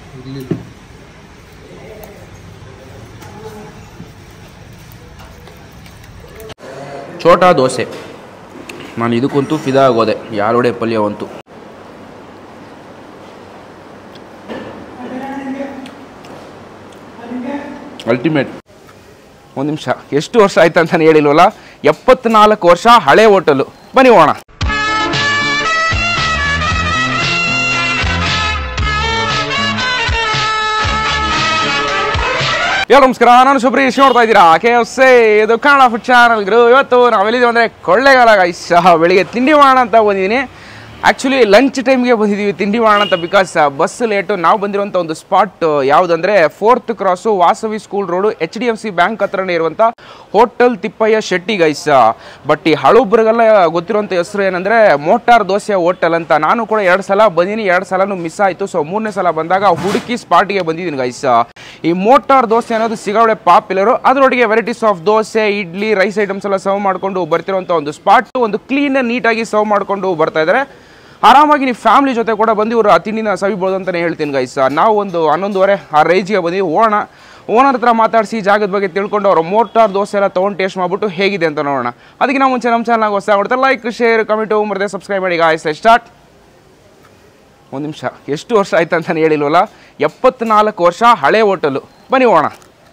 ಇಲ್ಲಿ ಚೋಟಾ ದೋಸೆ ನಾನು ಇದಕ್ಕಂತೂ ಫಿದಾ ಆಗೋದೆ ಯಾರೊಡೆ ಪಲ್ಯವಂತೂ ಅಲ್ಟಿಮೇಟ್ ಒಂದು ನಿಮಿಷ ಎಷ್ಟು ವರ್ಷ ಆಯ್ತು ಅಂತಾನೆ ಹೇಳಿಲ್ವಲ್ಲ ಎಪ್ಪತ್ನಾಲ್ಕು ವರ್ಷ ಹಳೆ ಹೋಟೆಲು ಬನ್ನಿ ಹೋಗೋಣ ಎಲ್ಲ ನಮಸ್ಕಾರ ನಾನು ಸುಬ್ರೀಶ್ ನೋಡ್ತಾ ಇದ್ದೀರಾ ಕೆ ಎಫ್ ಸಿ ಇದು ಕನ್ನಡ ಫುಡ್ ಚಾನಲ್ ಗುರು ಇವತ್ತು ನಾವೆಲ್ಲಿದ್ದೀವಿ ಅಂದರೆ ಕೊಳ್ಳೇಗಾಲ ಗೈಸ್ ಬೆಳಿಗ್ಗೆ ತಿಂಡಿ ಮಾಡೋಣ ಅಂತ ಬಂದಿದ್ದೀನಿ ಆ್ಯಕ್ಚುಲಿ ಲಂಚ್ ಟೈಮ್ಗೆ ಬಂದಿದ್ದೀವಿ ತಿಂಡಿ ಮಾಡೋಣ ಅಂತ ಬಿಕಾಸ್ ಬಸ್ ಲೇಟು ನಾವು ಬಂದಿರುವಂಥ ಒಂದು ಸ್ಪಾಟ್ ಯಾವುದಂದ್ರೆ fourth cross Vasavi school road H D F C bank ಹತ್ರನೇ ಇರುವಂಥ hotel Tippayya Shetty guys but ಈ ಹಳುಬ್ರಿಗೆಲ್ಲ ಗೊತ್ತಿರುವಂಥ ಹೆಸರು ಏನಂದರೆ ಮೋಟಾರ್ ದೋಸೆ ಹೋಟೆಲ್ ಅಂತ ನಾನು ಕೂಡ ಎರಡು ಸಲ ಬಂದೀನಿ ಎರಡು ಸಲನೂ ಮಿಸ್ ಆಯಿತು ಸೊ ಮೂರನೇ ಸಲ ಬಂದಾಗ ಹುಡುಕಿ ಸ್ಪಾಟಿಗೆ ಬಂದಿದ್ದೀನಿ ಗೈಸ್ ಈ ಮೋಟಾರ್ ದೋಸೆ ಅನ್ನೋದು ಸಿಗಾವಳೆ ಪಾಪ್ಯುಲರು ಅದರೊಟ್ಟಿಗೆ varieties of dosa idli rice items ಎಲ್ಲ ಸರ್ವ್ ಮಾಡಿಕೊಂಡು ಬರ್ತಿರುವಂಥ ಒಂದು ಸ್ಪಾಟ್ ಒಂದು ಕ್ಲೀನ್ ನೀಟಾಗಿ ಸರ್ವ್ ಮಾಡಿಕೊಂಡು ಬರ್ತಾ ಇದ್ದಾರೆ ಆರಾಮಾಗಿ ನೀವು ಫ್ಯಾಮಿಲಿ ಜೊತೆ ಕೂಡ ಬಂದು ಇವರು ಆ ತಿಂಡಿನ ಸವಿಬೋದು ಅಂತಲೇ ಹೇಳ್ತೀನಿ ಗೈಸ್ ನಾವು ಒಂದು ಹನ್ನೊಂದುವರೆ ಆ ರೇಂಜ್ಗೆ ಬಂದಿವಿ ಓಣ ಓನರ್ ಹತ್ರ ಮಾತಾಡಿಸಿ ಜಾಗದ ಬಗ್ಗೆ ತಿಳ್ಕೊಂಡು ಅವರು ಮೋಟಾರ್ ದೋಸೆ ಎಲ್ಲ ತೊಗೊಂಡು ಟೇಸ್ಟ್ ಮಾಡಿಬಿಟ್ಟು ಹೇಗಿದೆ ಅಂತ ನೋಡೋಣ ಅದಕ್ಕೆ ನಾವು ಮುಂಚೆ ನಮ್ಮ ಚಾನಲ್ಗೆ ಹೊಸ ಕೊಡ್ತಾರೆ ಲೈಕ್ ಶೇರ್ ಕಮೆಂಟು ಮರದೆ ಸಬ್ಸ್ಕ್ರೈಬ್ ಮಾಡಿ ಗಾಯ್ಸ್ ಸ್ಟಾರ್ಟ್ ಒಂದು ನಿಮಿಷ ಎಷ್ಟು ವರ್ಷ ಆಯ್ತು ಅಂತಾನೆ ಹೇಳಿಲ್ವಲ್ಲ ಎಪ್ಪತ್ನಾಲ್ಕು ವರ್ಷ ಹಳೆ ಹೋಟೆಲು ಬನ್ನಿ ಹೋಗೋಣ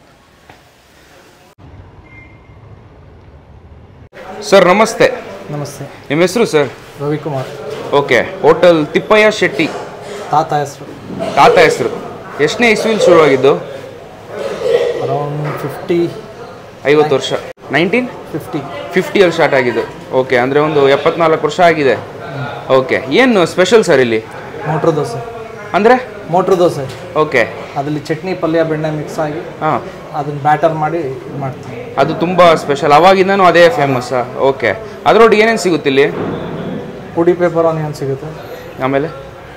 ಸರ್ ನಮಸ್ತೆ ನಮಸ್ತೆ ನಿಮ್ಮ ಹೆಸರು sir Ravikumar okay hotel Tippayya Shetty ತಾತ ಹೆಸರು ತಾತ ಹೆಸರು ಎಷ್ಟನೇ ಇಸ್ವಿಲ್ ಶುರುವಾಗಿದ್ದು ಅರೌಂಡ್ ಫಿಫ್ಟಿ ಐವತ್ತು ವರ್ಷ ನೈನ್ಟೀನ್ ಫಿಫ್ಟಿ ಫಿಫ್ಟಿಯಲ್ಲಿ ಸ್ಟಾರ್ಟ್ ಆಗಿದ್ದು ಓಕೆ ಅಂದರೆ ಒಂದು ಎಪ್ಪತ್ನಾಲ್ಕು ವರ್ಷ ಆಗಿದೆ ಓಕೆ ಏನು ಸ್ಪೆಷಲ್ ಸರ್ ಇಲ್ಲಿ ಮೋಟ್ರ್ ದೋಸೆ ಅಂದರೆ ಮೋಟ್ರ್ ದೋಸೆ ಓಕೆ ಅದರಲ್ಲಿ ಚಟ್ನಿ ಪಲ್ಯ ಬೆಣ್ಣೆ ಮಿಕ್ಸ್ ಆಗಿ ಹಾಂ ಅದನ್ನ ಬ್ಯಾಟರ್ ಮಾಡಿ ಇದು ಮಾಡ್ತೀವಿ ಅದು ತುಂಬ ಸ್ಪೆಷಲ್ ಅವಾಗಿಂದನೂ ಅದೇ ಫೇಮಸ್ಸಾ ಓಕೆ ಅದರೊಟ್ಟಿಗೆ ಏನೇನು ಸಿಗುತ್ತೆ ಇಲ್ಲಿ ಪುಡಿ ಪೇಪರ್ ಆನಿಯನ್ ಸಿಗುತ್ತೆ ಆಮೇಲೆ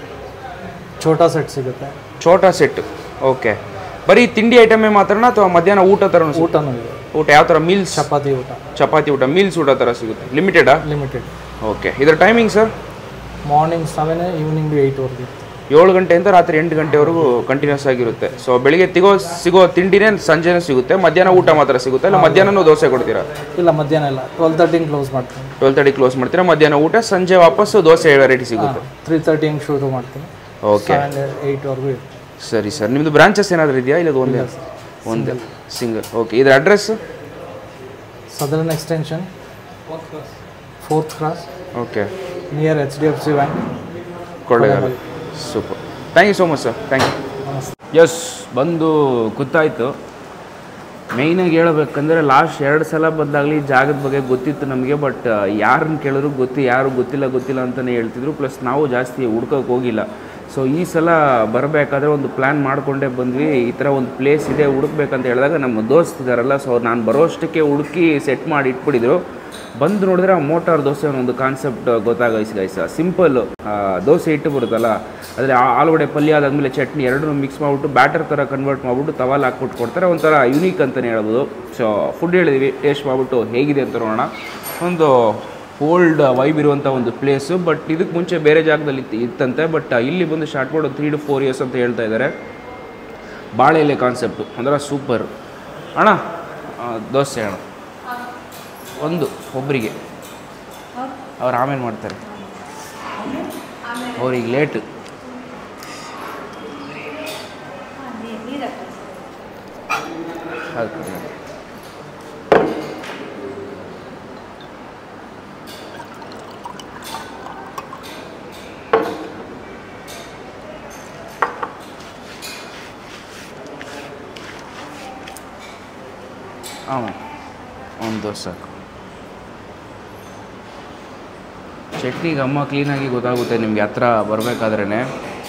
ಛೋಟಾ ಸೆಟ್ ಸಿಗುತ್ತೆ ಛೋಟಾ ಸೆಟ್ ಓಕೆ ಬರೀ ತಿಂಡಿ ಐಟಮೇ ಮಾತ್ರನಾ ಅಥವಾ ಮಧ್ಯಾಹ್ನ ಊಟ ಥರ ಊಟನೂ ಇದೆ ಊಟ ಯಾವ ಥರ ಮೀಲ್ಸ್ ಚಪಾತಿ ಊಟ ಚಪಾತಿ ಊಟ ಮೀಲ್ಸ್ ಊಟ ಥರ ಸಿಗುತ್ತೆ ಲಿಮಿಟೆಡಾ ಲಿಮಿಟೆಡ್ ಓಕೆ ಇದರ timing sir morning seven evening ಏಯ್ಟ್ವರೆಗೆ ಏಳು ಗಂಟೆಯಿಂದ ರಾತ್ರಿ ಎಂಟು ಗಂಟೆವರೆಗೂ ಕಂಟಿನ್ಯೂಸ್ ಆಗಿರುತ್ತೆ ಸೊ ಬೆಳಿಗ್ಗೆ ತಿಗೋ ಸಿಗೋ ತಿಂಡಿನೇ ಸಂಜೆನೇ ಸಿಗುತ್ತೆ ಮಧ್ಯಾಹ್ನ ಊಟ ಮಾತ್ರ ಸಿಗುತ್ತೆ ಇಲ್ಲ ಮಧ್ಯಾಹ್ನನೂ ದೋಸೆ ಕೊಡ್ತೀರಾ ಇಲ್ಲ ಮಧ್ಯಾಹ್ನ ಇಲ್ಲ ಟ್ವೆಲ್ ತರ್ಟಿಂಗ್ ಕ್ಲೋಸ್ ಮಾಡ್ತೀನಿ ಟ್ವೆಲ್ ತರ್ಟಿ ಕ್ಲೋಸ್ ಮಾಡ್ತೀರಾ ಮಧ್ಯಾಹ್ನ ಊಟ ಸಂಜೆ ವಾಪಸ್ಸು ದೋಸೆ ವೆರೈಟಿ ಸಿಗುತ್ತೆ ತ್ರೀ ತರ್ಟಿಂಗ್ ಶುರು ಮಾಡ್ತೀನಿ ಓಕೆ ಸೆವೆನ್ ಏಯ್ಟ್ವರೆಗೂ ಇರುತ್ತೆ ಸರಿ ಸರ್ ನಿಮ್ಮದು ಬ್ರಾಂಚಸ್ ಏನಾದರೂ ಇದೆಯಾ ಇಲ್ಲ ಅದು ಒಂದೇ ಒಂದೇ ಸಿಂಗಲ್ ಓಕೆ ಇದರ address southern extension fourth cross okay near H D F C bank Kollegal super thank you so much sir thank you ನಮಸ್ತೆ ಎಸ್ ಬಂದು ಗೊತ್ತಾಯಿತು ಮೇಯ್ನಾಗಿ ಹೇಳ್ಬೇಕಂದ್ರೆ ಲಾಸ್ಟ್ ಎರಡು ಸಲ ಬಂದಾಗಲಿ ಜಾಗದ ಬಗ್ಗೆ ಗೊತ್ತಿತ್ತು ನಮಗೆ ಬಟ್ ಯಾರನ್ನ ಕೇಳಿದ್ರು ಗೊತ್ತಿ ಯಾರು ಗೊತ್ತಿಲ್ಲ ಗೊತ್ತಿಲ್ಲ ಅಂತಲೇ ಹೇಳ್ತಿದ್ರು ಪ್ಲಸ್ ನಾವು ಜಾಸ್ತಿ ಹುಡ್ಕೋಕೆ ಹೋಗಿಲ್ಲ ಸೊ ಈ ಸಲ ಬರಬೇಕಾದ್ರೆ ಒಂದು ಪ್ಲ್ಯಾನ್ ಮಾಡಿಕೊಂಡೇ ಬಂದ್ವಿ ಈ ಥರ ಒಂದು ಪ್ಲೇಸ್ ಇದೆ ಹುಡುಕ್ಬೇಕಂತ ಹೇಳಿದಾಗ ನಮ್ಮ ದೋಸ್ತ್ ಇದ್ದಾರಲ್ಲ ಸೊ ನಾನು ಬರೋಷ್ಟಕ್ಕೆ ಹುಡುಕಿ ಸೆಟ್ ಮಾಡಿ ಇಟ್ಬಿಟ್ಟಿದ್ರು ಬಂದು ನೋಡಿದ್ರೆ ಆ ಮೋಟಾರ್ ದೋಸೆ ಅನ್ನೋ ಒಂದು ಕಾನ್ಸೆಪ್ಟ್ ಗೊತ್ತಾಗೈಸ್ ಗೈಸ ಸಿಂಪಲ್ಲು ದೋಸೆ ಹಿಟ್ಟು ಬರುತ್ತಲ್ಲ ಆದರೆ ಆಲೂಗಡ್ಡೆ ಪಲ್ಯ ಅದಾದಮೇಲೆ ಚಟ್ನಿ ಎರಡನ್ನೂ ಮಿಕ್ಸ್ ಮಾಡಿಬಿಟ್ಟು ಬ್ಯಾಟರ್ ಥರ ಕನ್ವರ್ಟ್ ಮಾಡಿಬಿಟ್ಟು ತವಾಲ್ ಹಾಕ್ಬಿಟ್ಟು ಕೊಡ್ತಾರೆ ಒಂಥರ ಯುನೀಕ್ ಅಂತಲೇ ಹೇಳ್ಬೋದು ಸೊ ಫುಡ್ ಹೇಳಿದ್ವಿ ಟೇಸ್ಟ್ ಮಾಡಿಬಿಟ್ಟು ಹೇಗಿದೆ ಅಂತ ನೋಡೋಣ ಒಂದು ಓಲ್ಡ್ ವೈಬ್ ಇರುವಂಥ ಒಂದು ಪ್ಲೇಸು ಬಟ್ ಇದಕ್ಕೆ ಮುಂಚೆ ಬೇರೆ ಜಾಗದಲ್ಲಿ ಇತ್ತು ಇತ್ತಂತೆ ಬಟ್ ಇಲ್ಲಿ ಬಂದು ಸ್ಟಾರ್ಟ್ ಮಾಡೋದು ತ್ರೀ ಟು ಫೋರ್ ಇಯರ್ಸ್ ಅಂತ ಹೇಳ್ತಾ ಇದ್ದಾರೆ ಬಾಳೆ ಎಲೆ ಕಾನ್ಸೆಪ್ಟು ಅಂದ್ರೆ ಸೂಪರ್ ಅಣ್ಣ ಆ, ದೋಸೆ ಅಣ್ಣ ಒಂದು ಒಬ್ಬರಿಗೆ ಅವ್ರು ಆಮೇಲೆ ಮಾಡ್ತಾರೆ ಅವ್ರಿಗೆ ಲೇಟು ಅದು ಕೊಡಿ. ಹಾಂ ಒಂದು ದೋಸೆ ಸಾಕು ಚಟ್ನಿಗೆ ಅಮ್ಮ ಕ್ಲೀನಾಗಿ ಗೊತ್ತಾಗುತ್ತೆ ನಿಮಗೆ ಹತ್ರ ಬರಬೇಕಾದ್ರೇ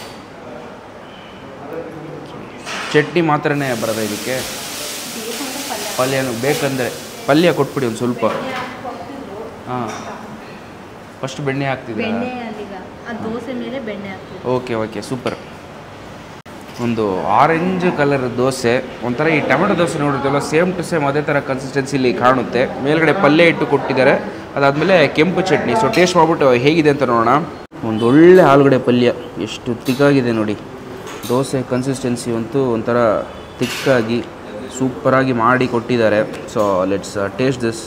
ಚಟ್ನಿ ಮಾತ್ರನೇ ಬರೋದ ಇದಕ್ಕೆ ಪಲ್ಯನೂ ಬೇಕಂದರೆ ಪಲ್ಯ ಕೊಟ್ಬಿಡಿ ಒಂದು ಸ್ವಲ್ಪ ಹಾಂ ಫಸ್ಟ್ ಬೆಣ್ಣೆ ಹಾಕ್ತಿದ್ದೀರಾ ಬೆಣ್ಣೆ ಅಲ್ಲಿಗ ಆ ದೋಸೆ ಮೇಲೆ ಬೆಣ್ಣೆ ಹಾಕ್ತೀವಿ ಓಕೆ ಓಕೆ ಸೂಪರ್ ಒಂದು ಆರೆಂಜ್ ಕಲರ್ ದೋಸೆ ಒಂಥರ ಈ ಟೊಮೆಟೊ ದೋಸೆ ನೋಡಿರ್ತಲ್ಲ ಸೇಮ್ ಟು ಸೇಮ್ ಅದೇ ಥರ ಕನ್ಸಿಸ್ಟೆನ್ಸಿಲಿ ಕಾಣುತ್ತೆ ಮೇಲ್ಗಡೆ ಪಲ್ಯ ಇಟ್ಟು ಕೊಟ್ಟಿದ್ದಾರೆ ಅದಾದಮೇಲೆ ಕೆಂಪು ಚಟ್ನಿ ಸೊ ಟೇಸ್ಟ್ ಮಾಡ್ಬಿಟ್ಟು ಹೇಗಿದೆ ಅಂತ ನೋಡೋಣ ಒಂದು ಒಳ್ಳೆ ಆಲೂಗಡ್ಡೆ ಪಲ್ಯ ಎಷ್ಟು ತಿಕ್ಕಾಗಿದೆ ನೋಡಿ ದೋಸೆ ಕನ್ಸಿಸ್ಟೆನ್ಸಿ ಅಂತೂ ಒಂಥರ ತಿಕ್ಕಾಗಿ ಸೂಪರಾಗಿ ಮಾಡಿ ಕೊಟ್ಟಿದ್ದಾರೆ ಸೊ ಲೆಟ್ಸ್ ಟೇಸ್ಟ್ ದಿಸ್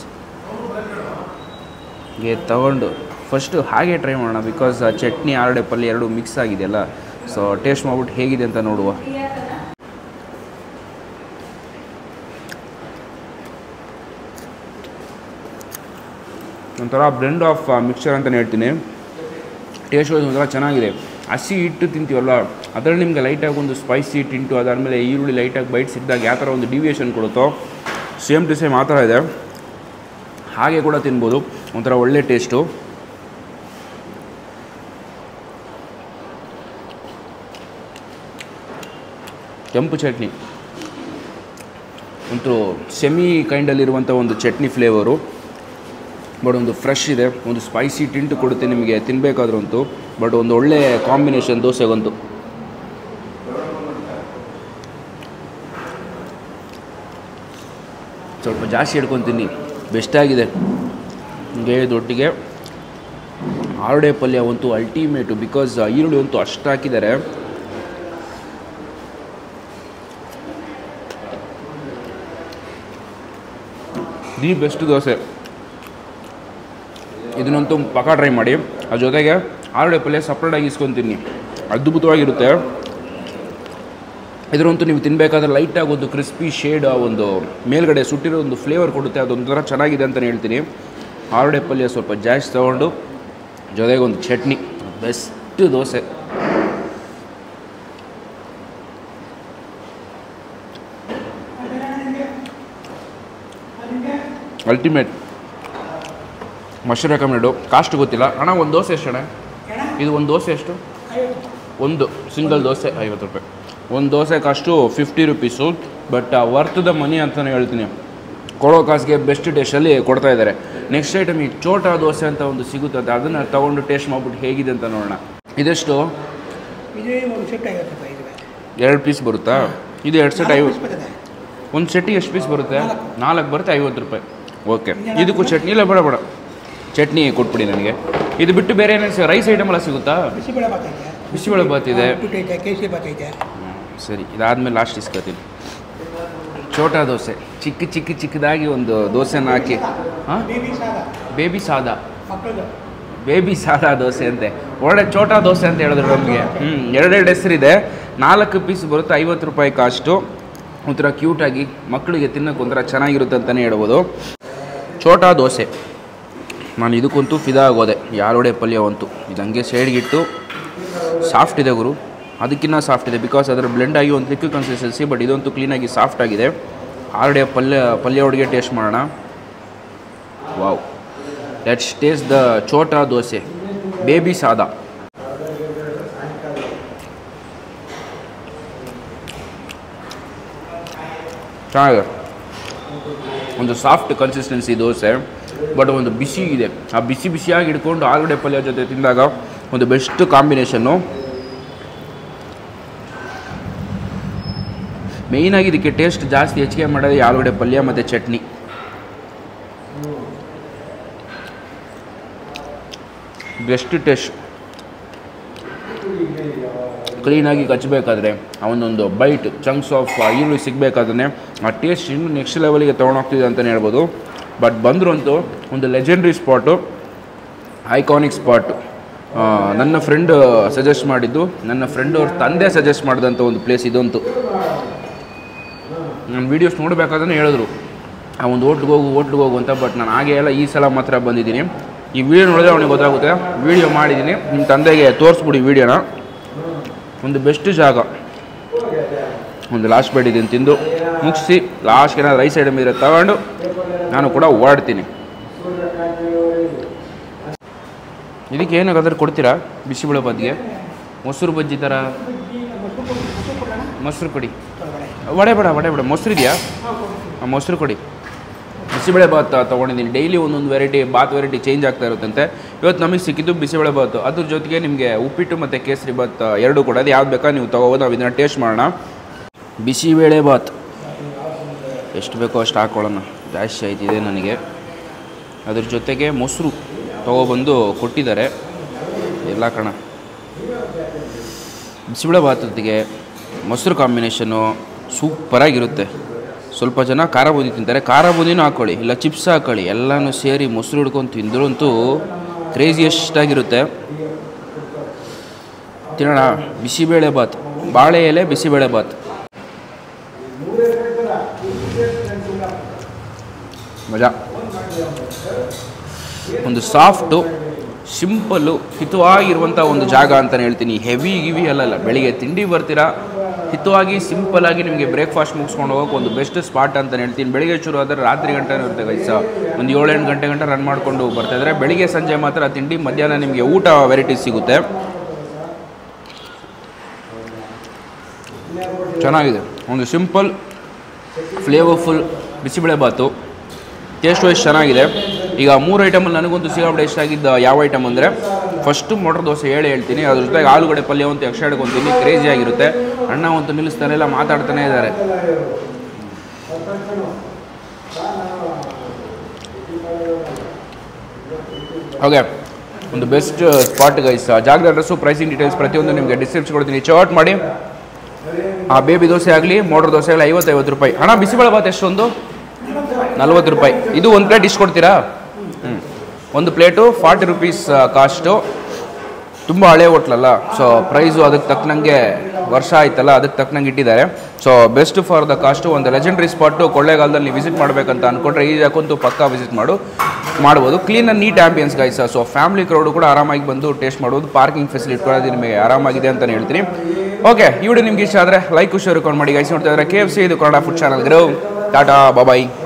ಗೆ ತಗೊಂಡು ಫಸ್ಟು ಹಾಗೆ ಟ್ರೈ ಮಾಡೋಣ ಬಿಕಾಸ್ ಚಟ್ನಿ ಆರಡೆ ಪಲ್ಯ ಎರಡು ಮಿಕ್ಸ್ ಆಗಿದೆಯಲ್ಲ ಸೊ ಟೇಸ್ಟ್ ಮಾಡ್ಬಿಟ್ಟು ಹೇಗಿದೆ ಅಂತ ನೋಡುವ ಒಂಥರ ಬ್ಲೆಂಡ್ ಆಫ್ ಮಿಕ್ಸರ್ ಅಂತಲೇ ಹೇಳ್ತೀನಿ ಟೇಸ್ಟ್ ವೈಸ್ ಒಂಥರ ಚೆನ್ನಾಗಿದೆ ಹಸಿ ಹಿಟ್ಟು ತಿಂತೀವಲ್ಲ ಅದರಲ್ಲಿ ನಿಮಗೆ ಲೈಟಾಗಿ ಒಂದು ಸ್ಪೈಸಿ ಟಿಂಟು ಅದಾದಮೇಲೆ ಈರುಳ್ಳಿ ಲೈಟಾಗಿ ಬೈಟ್ ಸಿಕ್ಕಿದಾಗ ಯಾವ ಥರ ಒಂದು ಡಿವಿಯೇಷನ್ ಕೊಡುತ್ತೋ ಸೇಮ್ ಟು ಸೇಮ್ ಆ ಥರ ಇದೆ ಹಾಗೆ ಕೂಡ ತಿನ್ಬೋದು ಒಂಥರ ಒಳ್ಳೆ ಟೇಸ್ಟು ಕೆಂಪು ಚಟ್ನಿ ಒಂದು ಸೆಮಿ ಕೈಂಡಲ್ಲಿರುವಂಥ ಒಂದು ಚಟ್ನಿ ಫ್ಲೇವರು ಬಟ್ ಒಂದು ಫ್ರೆಶ್ ಇದೆ ಒಂದು ಸ್ಪೈಸಿ ಟಿಂಟು ಕೊಡುತ್ತೆ ನಿಮಗೆ ತಿನ್ನಬೇಕಾದ್ರಂತೂ ಬಟ್ ಒಂದು ಒಳ್ಳೆ ಕಾಂಬಿನೇಷನ್ ದೋಸೆಗಂತೂ ಸ್ವಲ್ಪ ಜಾಸ್ತಿ ಹಿಡ್ಕೊತೀನಿ ಬೆಸ್ಟಾಗಿದೆ ಹೀಗೆ ದೊಟ್ಟಿಗೆ ಆರುಡೆ ಪಲ್ಯ ಅಂತೂ ಅಲ್ಟಿಮೇಟು ಬಿಕಾಸ್ ಈರುಳ್ಳಿ ಅಂತೂ ಅಷ್ಟು ಹಾಕಿದ್ದಾರೆ ದಿ ಬೆಸ್ಟ್ ದೋಸೆ ಇದನ್ನಂತೂ ಪಕ್ಕ ಟ್ರೈ ಮಾಡಿ ಅದ್ರ ಜೊತೆಗೆ ಆರುಡೆ ಪಲ್ಯ ಸಪ್ರೇಟಾಗಿ ಇಸ್ಕೊತೀನಿ ಅದ್ಭುತವಾಗಿರುತ್ತೆ ಇದರಂತೂ ನೀವು ತಿನ್ನಬೇಕಾದ್ರೆ ಲೈಟಾಗಿ ಒಂದು ಕ್ರಿಸ್ಪಿ ಶೇಡ್ ಒಂದು ಮೇಲ್ಗಡೆ ಸುಟ್ಟಿರೋ ಒಂದು ಫ್ಲೇವರ್ ಕೊಡುತ್ತೆ ಅದೊಂಥರ ಚೆನ್ನಾಗಿದೆ ಅಂತಲೇ ಹೇಳ್ತೀನಿ ಆರುಡೆ ಪಲ್ಯ ಸ್ವಲ್ಪ ಜಾಸ್ತಿ ತೊಗೊಂಡು ಜೊತೆಗೆ ಒಂದು chutney best dosa ultimate mushroom recommend cost ಗೊತ್ತಿಲ್ಲ ಅಣ್ಣ ಒಂದು ದೋಸೆ ಎಷ್ಟು ಅಣ್ಣ ಇದು ಒಂದು ದೋಸೆ ಎಷ್ಟು ಒಂದು ಸಿಂಗಲ್ ದೋಸೆ ಐವತ್ತು ರೂಪಾಯಿ ಒಂದು dosa cost fifty rupees but worth the money ಅಂತಲೇ ಹೇಳ್ತೀನಿ ಕೊಡೋ ಕಾಸಿಗೆ ಬೆಸ್ಟ್ ಟೇಸ್ಟಲ್ಲಿ ಕೊಡ್ತಾ ಇದ್ದಾರೆ ನೆಕ್ಸ್ಟ್ ಐಟಮ್ ಈ ಚೋಟಾ ದೋಸೆ ಅಂತ ಒಂದು ಸಿಗುತ್ತದೆ ಅದನ್ನು ತೊಗೊಂಡು ಟೇಸ್ಟ್ ಮಾಡ್ಬಿಟ್ಟು ಹೇಗಿದೆ ಅಂತ ನೋಡೋಣ ಇದೆಷ್ಟು ಇದೇ ಒಂದು ಸೆಟ್ ಐವತ್ತು ರೂಪಾಯಿ ಇದೆ ಎರಡು ಪೀಸ್ ಬರುತ್ತಾ ಇದು ಎರಡು ಸೆಟ್ ಐವತ್ತು ಬರ್ತದೆ ಒಂದು ಸೆಟ್ಟಿಗೆ ಎಷ್ಟು ಪೀಸ್ ಬರುತ್ತೆ ನಾಲ್ಕು ಬರುತ್ತೆ ಐವತ್ತು ರೂಪಾಯಿ ಓಕೆ ಇದಕ್ಕೂ ಚಟ್ನಿ ಇಲ್ಲ ಬೇಡ ಬೇಡ ಚಟ್ನಿ ಕೊಟ್ಬಿಡಿ ನನಗೆ ಇದು ಬಿಟ್ಟು ಬೇರೆ ಏನೇನು ರೈಸ್ ಐಟಮ್ ಎಲ್ಲ ಸಿಗುತ್ತಾ ಬಿಸಿಬೇಳೆ ಭಾತ್ ಐತೆ ಬಿಸಿಬೇಳೆ ಬಾತ್ ಇದೆ ಉಪ್ಪಿಟ್ಟು ಐತೆ ಕೇಸರಿ ಭಾತ್ ಐತೆ ಸರಿ ಇದಾದ್ಮೇಲೆ ಲಾಸ್ಟ್ ಇಸ್ಕೊತೀನಿ ಚೋಟಾ ದೋಸೆ ಚಿಕ್ಕ ಚಿಕ್ಕ ಚಿಕ್ಕದಾಗಿ ಒಂದು ದೋಸೆನ ಹಾಕಿ ಹಾಂ ಬೇಬಿ ಸಾದ ಬೇಬಿ ಸಾದ ಮಕ್ಕಳದು ಬೇಬಿ ಸಾದಾ ದೋಸೆ ಅಂತೆ ಒಳ್ಳೆ ಚೋಟಾ ದೋಸೆ ಅಂತ ಹೇಳಿದ್ರು ನಮಗೆ ಹ್ಞೂ ಎರಡೆರಡು ಹೆಸರಿದೆ ನಾಲ್ಕು ಪೀಸ್ ಬರುತ್ತೆ ಐವತ್ತು ರೂಪಾಯಿ ಕಾಸ್ಟು ಒಂಥರ ಕ್ಯೂಟಾಗಿ ಮಕ್ಕಳಿಗೆ ತಿನ್ನೋಕೆ ಒಂಥರ ಚೆನ್ನಾಗಿರುತ್ತೆ ಅಂತಲೇ ಹೇಳ್ಬೋದು ಚೋಟಾ ದೋಸೆ ನಾನು ಇದಕ್ಕಂತೂ ಫಿದಾ ಆಗೋದೆ ಯಾರೊಡೆ ಪಲ್ಯ ಅಂತೂ ಇದು ಹಂಗೆ ಸೈಡ್ಗಿಟ್ಟು ಸಾಫ್ಟ್ ಇದೆ ಗುರು ಅದಕ್ಕಿಂತ ಸಾಫ್ಟ್ ಇದೆ ಬಿಕಾಸ್ ಅದರ ಬ್ಲೆಂಡ್ ಆಗಿ ಒಂದು ಲಿಕ್ವಿಡ್ ಕನ್ಸಿಸ್ಟೆನ್ಸಿ ಬಟ್ ಇದಂತೂ ಕ್ಲೀನಾಗಿ ಸಾಫ್ಟ್ ಆಗಿದೆ ಆಲ್ರೆಡಿ ಪಲ್ಯ ಪಲ್ಯ ಒಳಗೆ ಟೇಸ್ಟ್ ಮಾಡೋಣ ವಾವ್ ಲೆಟ್ಸ್ ಟೇಸ್ಟ್ ದ ಚೋಟಾ ದೋಸೆ ಬೇಬಿ ಸಾದಾ ಚೆನ್ನಾಗಿದೆ ಒಂದು ಸಾಫ್ಟ್ ಕನ್ಸಿಸ್ಟೆನ್ಸಿ ದೋಸೆ ಬಟ್ ಒಂದು ಬಿಸಿ ಇದೆ ಆ ಬಿಸಿ ಬಿಸಿಯಾಗಿ ಹಿಡ್ಕೊಂಡು ಆಲೂಗಡ್ಡೆ ಪಲ್ಯ ಜೊತೆ ತಿಂದಾಗ ಒಂದು ಬೆಸ್ಟ್ ಕಾಂಬಿನೇಷನ್ನು ಮೇಯ್ನಾಗಿ ಇದಕ್ಕೆ ಟೇಸ್ಟ್ ಜಾಸ್ತಿ ಹೆಚ್ಚಿಗೆ ಮಾಡೋದು ಈ ಆಲೂಗಡ್ಡೆ ಪಲ್ಯ ಮತ್ತು ಚಟ್ನಿ ಬೆಸ್ಟ್ ಟೇಸ್ಟ್ ಕ್ಲೀನಾಗಿ ಕಚ್ಚಬೇಕಾದ್ರೆ ಆ ಒಂದೊಂದು ಬೈಟ್ ಚಂಕ್ಸ್ ಆಫ್ ಈರುಳ್ಳಿ ಸಿಗಬೇಕಾದ್ರೆ ಆ ಟೇಸ್ಟ್ ಇನ್ನೂ ನೆಕ್ಸ್ಟ್ ಲೆವೆಲಿಗೆ ತೊಗೊಂಡೋಗ್ತಿದೆ ಅಂತಲೇ ಹೇಳ್ಬೋದು ಬಟ್ ಬಂದರು ಅಂತೂ ಒಂದು ಲೆಜೆಂಡ್ರಿ ಸ್ಪಾಟು ಐಕಾನಿಕ್ ಸ್ಪಾಟು ನನ್ನ ಫ್ರೆಂಡ್ ಸಜೆಸ್ಟ್ ಮಾಡಿದ್ದು ನನ್ನ ಫ್ರೆಂಡ್ ಅವ್ರ ತಂದೆ ಸಜೆಸ್ಟ್ ಮಾಡಿದಂಥ ಒಂದು ಪ್ಲೇಸ್ ಇದಂತೂ ನಾನು ವೀಡಿಯೋಸ್ ನೋಡಬೇಕಾದ್ರೆ ಹೇಳಿದ್ರು ಆ ಒಂದು ಹೋಟ್ಲಿಗೆ ಹೋಗು ಹೋಟ್ಲಿಗೆ ಹೋಗು ಅಂತ ಬಟ್ ನಾನು ಹಾಗೆ ಎಲ್ಲ ಈ ಸಲ ಮಾತ್ರ ಬಂದಿದ್ದೀನಿ ಈ ವಿಡಿಯೋ ನೋಡಿದ್ರೆ ಅವನಿಗೆ ಗೊತ್ತಾಗುತ್ತೆ ವಿಡಿಯೋ ಮಾಡಿದ್ದೀನಿ ನಿಮ್ಮ ತಂದೆಗೆ ತೋರಿಸ್ಬಿಡಿ ವಿಡಿಯೋನ ಒಂದು ಬೆಸ್ಟ್ ಜಾಗ ಒಂದು ಲಾಸ್ಟ್ ಬೇಡ್ ಇದನ್ನು ತಿಂದು ಮುಗಿಸಿ ಲಾಸ್ಟ್ಗೆ ಏನಾದ್ರು ರೈಸ್ ಐಟಮ್ ಇದ್ರೆ ತಗೊಂಡು ನಾನು ಕೂಡ ಓಡ್ತೀನಿ ಇದಕ್ಕೆ ಏನಾಗಾದ್ರೆ ಕೊಡ್ತೀರಾ ಬಿಸಿಬೇಳೆ ಬಜ್ಜಿಗೆ ಮೊಸರು ಬಜ್ಜಿ ಥರ ಮೊಸರು ಕೊಡಿ ವಡೆ ಬೇಡ ವಡೆ ಬೇಡ ಮೊಸರು ಇದೆಯಾ ಆ, ಮೊಸರು ಕೊಡಿ ಬಿಸಿಬೇಳೆ ಭಾತ್ ತೊಗೊಂಡಿದ್ದೀನಿ ಡೈಲಿ ಒಂದೊಂದು ವೆರೈಟಿ ಬಾತ್ ವೆರೈಟಿ ಚೇಂಜ್ ಆಗ್ತಾ ಇರುತ್ತಂತೆ ಇವತ್ತು ನಮಗೆ ಸಿಕ್ಕಿದ್ದು ಬಿಸಿಬೇಳೆ ಭಾತ್ ಅದ್ರ ಜೊತೆಗೆ ನಿಮಗೆ ಉಪ್ಪಿಟ್ಟು ಮತ್ತು ಕೇಸರಿ ಭಾತ್ ಎರಡೂ ಕೂಡ ಅದು ಯಾವ್ದು ಬೇಕಾ ನೀವು ತೊಗೋಬೋದು ನಾವು ಇದನ್ನು ಟೇಸ್ಟ್ ಮಾಡೋಣ ಬಿಸಿಬೇಳೆ ಭಾತ್ ಎಷ್ಟು ಬೇಕೋ ಅಷ್ಟು ಹಾಕ್ಕೊಳ್ಳೋಣ ಜಾಸ್ತಿ ಆಯ್ತಿದೆ ನನಗೆ ಅದ್ರ ಜೊತೆಗೆ ಮೊಸರು ತೊಗೊಬಂದು ಕೊಟ್ಟಿದ್ದಾರೆ ಎಲ್ಲ ಕಣ ಬಿಸಿಬೇಳೆ ಭಾತ್ ಜೊತೆಗೆ ಮೊಸರು ಕಾಂಬಿನೇಷನ್ನು ಸೂಪರಾಗಿರುತ್ತೆ ಸ್ವಲ್ಪ ಜನ ಖಾರ ಬೂಂದಿ ತಿಂತಾರೆ ಖಾರ ಬೂಂದಿನೂ ಹಾಕ್ಕೊಳ್ಳಿ ಇಲ್ಲ ಚಿಪ್ಸ್ ಹಾಕ್ಕೊಳ್ಳಿ ಎಲ್ಲನೂ ಸೇರಿ ಮೊಸರು ಹಿಡ್ಕೊಂಡು ತಿಂದ್ರಂತೂ ಕ್ರೇಜಿಯಷ್ಟಾಗಿರುತ್ತೆ ತಿನ್ನೋಣ ಬಿಸಿಬೇಳೆ ಬಾತ್ ಬಾಳೆ ಎಲೆ ಬಿಸಿಬೇಳೆ ಬಾತ್ ಮಜಾ ಒಂದು ಸಾಫ್ಟು ಸಿಂಪಲ್ಲು ಹಿತವಾಗಿರುವಂಥ ಒಂದು ಜಾಗ ಅಂತಲೇ ಹೇಳ್ತೀನಿ ಹೆವಿ ಗಿವಿ ಅಲ್ಲಲ್ಲ ಬೆಳಿಗ್ಗೆ ತಿಂಡಿ ಬರ್ತೀರಾ ಹಿತವಾಗಿ ಸಿಂಪಲ್ಲಾಗಿ ನಿಮಗೆ ಬ್ರೇಕ್ಫಾಸ್ಟ್ ಮುಗಿಸ್ಕೊಂಡು ಹೋಗೋಕೆ ಒಂದು ಬೆಸ್ಟ್ ಸ್ಪಾಟ್ ಅಂತಲೇ ಹೇಳ್ತೀನಿ ಬೆಳಿಗ್ಗೆ ಶುರು ಆದರೆ ರಾತ್ರಿ ಗಂಟೆ ಇರುತ್ತೆ ಗೈಸ ಒಂದು ಏಳೆಂಟು ಗಂಟೆ ಗಂಟೆ ರನ್ ಮಾಡಿಕೊಂಡು ಬರ್ತಾಯಿದ್ರೆ ಬೆಳಿಗ್ಗೆ ಸಂಜೆ ಮಾತ್ರ ತಿಂಡಿ ಮಧ್ಯಾಹ್ನ ನಿಮಗೆ ಊಟ ವೆರೈಟೀಸ್ ಸಿಗುತ್ತೆ ಚೆನ್ನಾಗಿದೆ ಒಂದು simple flavourful bisibele bath taste wise ಚೆನ್ನಾಗಿದೆ ಈಗ ಮೂರು ಐಟಮಲ್ಲಿ ನನಗಂತೂ ಸಿಕ್ಕಾಪಟ್ಟೆ ಇಷ್ಟ ಆಗಿದ್ದ ಯಾವ ಐಟಮ್ ಅಂದರೆ ಫಸ್ಟು ಮೋಟರ್ ದೋಸೆ ಹೇಳಿ ಹೇಳ್ತೀನಿ ಅದ್ರ ಜೊತೆಗೆ ಆಲೂಗಡ್ಡೆ ಪಲ್ಯ ಅಂತ ಎಕ್ಸ್ಟ್ರಾ ಹಿಡ್ಕೊತೀನಿ ಕ್ರೇಜಿ ಆಗಿರುತ್ತೆ ಅಣ್ಣ ಅಂತೂ ನಿಲ್ಲಿಸ್ತಾನೆ ಎಲ್ಲ ಮಾತಾಡ್ತಾನೆ ಇದ್ದಾರೆ ಓಕೆ ಒಂದು ಬೆಸ್ಟ್ ಸ್ಪಾಟ್ ಗೈಸ್ ಜಾಗದ ಅಡ್ರೆಸ್ಸು ಪ್ರೈಸಿಂಗ್ ಡೀಟೇಲ್ಸ್ ಪ್ರತಿಯೊಂದು ನಿಮಗೆ ಡಿಸ್ಕ್ರಿಪ್ಷನ್ ಕೊಡ್ತೀನಿ ಚಾಟ್ ಮಾಡಿ ಆ ಬೇಬಿ ದೋಸೆ ಆಗಲಿ ಮೋಟರ್ ದೋಸೆ ಆಗಲಿ ಐವತ್ತೈವತ್ತು ರೂಪಾಯಿ ಹಣ ಬಿಸಿಬೇಳೆ ಬಾತ್ ಎಷ್ಟೊಂದು ನಲ್ವತ್ತು ರೂಪಾಯಿ ಇದು ಒಂದು ಪ್ಲೇಟ್ ಇಷ್ಟು ಕೊಡ್ತೀರಾ ಹ್ಞೂ ಒಂದು ಪ್ಲೇಟು ಫಾರ್ಟಿ ರುಪೀಸ್ ಕಾಸ್ಟು ತುಂಬ ಹಳೆ ಹೋಟ್ಲಲ್ಲ ಸೊ ಪ್ರೈಸು ಅದಕ್ಕೆ ತಕ್ಕನಂಗೆ ವರ್ಷ ಆಯ್ತಲ್ಲ ಅದಕ್ಕೆ ತಕ್ಕನಂಗೆ ಇಟ್ಟಿದ್ದಾರೆ so best for the cost ಒಂದು ಲೆಜೆಂಡ್ರಿ ಸ್ಪಾಟು ಕೊಳ್ಳೇಗಾಲದಲ್ಲಿ ನೀವು ವಿಸಿಟ್ ಮಾಡಬೇಕಂತ ಅಂದ್ಕೊಂಡ್ರೆ ಈ ಯಾಕಂತೂ ಪಕ್ಕಾ ವಿಸಿಟ್ ಮಾಡು ಮಾಡ್ಬೋದು clean and neat ambience guys so family crowd ಕೂಡ ಆರಾಮಾಗಿ ಬಂದು ಟೇಸ್ಟ್ ಮಾಡ್ಬೋದು ಪಾರ್ಕಿಂಗ್ ಫೆಸಿಲಿಟಿ ಕೂಡ ಅದು ನಿಮಗೆ ಆರಾಮಾಗಿದೆ ಅಂತಲೇ ಹೇಳ್ತೀನಿ ಓಕೆ ಈ ವಿಡಿಯೋ ನಿಮ್ಗೆ ಇಷ್ಟ ಆದರೆ ಲೈಕ್ ಶೇರ್ ಕೊಂಡು ಮಾಡಿ ಗೈಸ್ ನೋಡ್ತಾ ಇದ್ದಾರೆ ಕೆ ಎಫ್ ಸಿ ಇದು ಕನ್ನಡ ಫುಡ್ ಚಾನಲ್ ಟಾಟಾ ಬಾಬಾಯ್